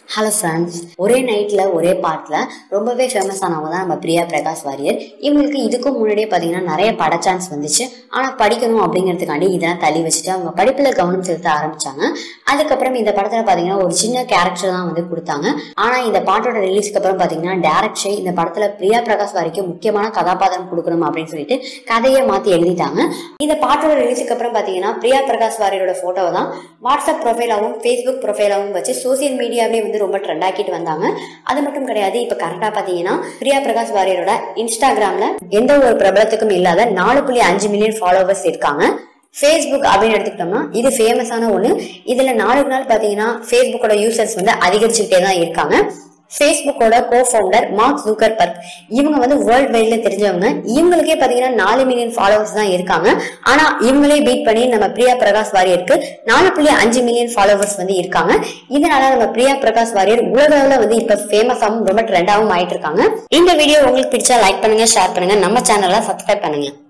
hello friends ஒரே நைட்ல ஒரே பாட்டில் ரொம்பவே ஃபேமஸ் ஆனவங்க தான் நம்ம பிரியா பிரகாஷ் வாரியர் இவங்களுக்கு இதுக்கும் முன்னாடியே பார்த்தீங்கன்னா நிறைய பட சான்ஸ் வந்துச்சு ஆனால் படிக்கணும் அப்படிங்கிறதுக்காண்டி இதெல்லாம் தள்ளி வச்சுட்டு அவங்க படிப்பில் கவனம் செலுத்த ஆரம்பிச்சாங்க அதுக்கப்புறம் இந்த படத்தில் பார்த்தீங்கன்னா ஒரு சின்ன கேரக்டர் தான் வந்து கொடுத்தாங்க ஆனால் இந்த பாட்டோட ரிலீஸ்க்கு அப்புறம் பார்த்தீங்கன்னா டேரக்டர் இந்த படத்தில் பிரியா பிரகாஷ் வாரிக்கு முக்கியமான கதாபாத்திரம் கொடுக்கணும் அப்படின்னு சொல்லிட்டு கதையை மாற்றி எழுதிட்டாங்க இந்த பாட்டோட ரிலீஸுக்கு அப்புறம் பார்த்தீங்கன்னா பிரியா பிரகாஷ் வாரியரோட ஃபோட்டோவை தான் வாட்ஸ்அப் ப்ரொஃபைலாகவும் ஃபேஸ்புக் ப்ரொஃபைலாகவும் வச்சு சோசியல் மீடியாவிலே வந்து ரொம்ப ட்ரெண்ட் ஆக்கிட்டு வந்தாங்க அது மட்டும் கிடையாது இப்போ கரெக்டாக பார்த்தீங்கன்னா பிரியா பிரகாஷ் வாரியரோட இன்ஸ்டாகிராம்ல எந்த ஒரு பிரபலத்துக்கும் இல்லாத நாலு புள்ளி அஞ்சு மில்லியன் ஃபாலோவர்ஸ் இருக்காங்க ஃபேஸ்புக் அப்படின்னு எடுத்துக்கிட்டோம்னா இது ஃபேமஸான ஒன்று இதில் நாளுக்கு நாள் பார்த்தீங்கன்னா ஃபேஸ்புக்கோட யூசர்ஸ் வந்து அதிகரிச்சுக்கிட்டே தான் இருக்காங்க ஃபேஸ்புக்கோட கோ ஃபவுண்டர் மார்க் ஜூக்கர்பர்க் இவங்க வந்து வேர்ல்ட் வைட்ல தெரிஞ்சவங்க இவங்களுக்கே பாத்தீங்கன்னா நாலு மில்லியன் ஃபாலோவர்ஸ் தான் இருக்காங்க ஆனா இவங்களே பீட் பண்ணி நம்ம பிரியா பிரகாஷ் வாரியருக்கு நாலு புள்ளி அஞ்சு மில்லியன் ஃபாலோவர்ஸ் வந்து இருக்காங்க இதனால நம்ம பிரியா பிரகாஷ் வாரியர் உலக அளவுல வந்து இப்ப ஃபேமஸாகவும் ரொம்ப ட்ரெண்டாகவும் ஆயிட்டு இருக்காங்க இந்த வீடியோ உங்களுக்கு பிடிச்சா லைக் பண்ணுங்க ஷேர் பண்ணுங்க நம்ம சேனலை சப்ஸ்கிரைப் பண்ணுங்க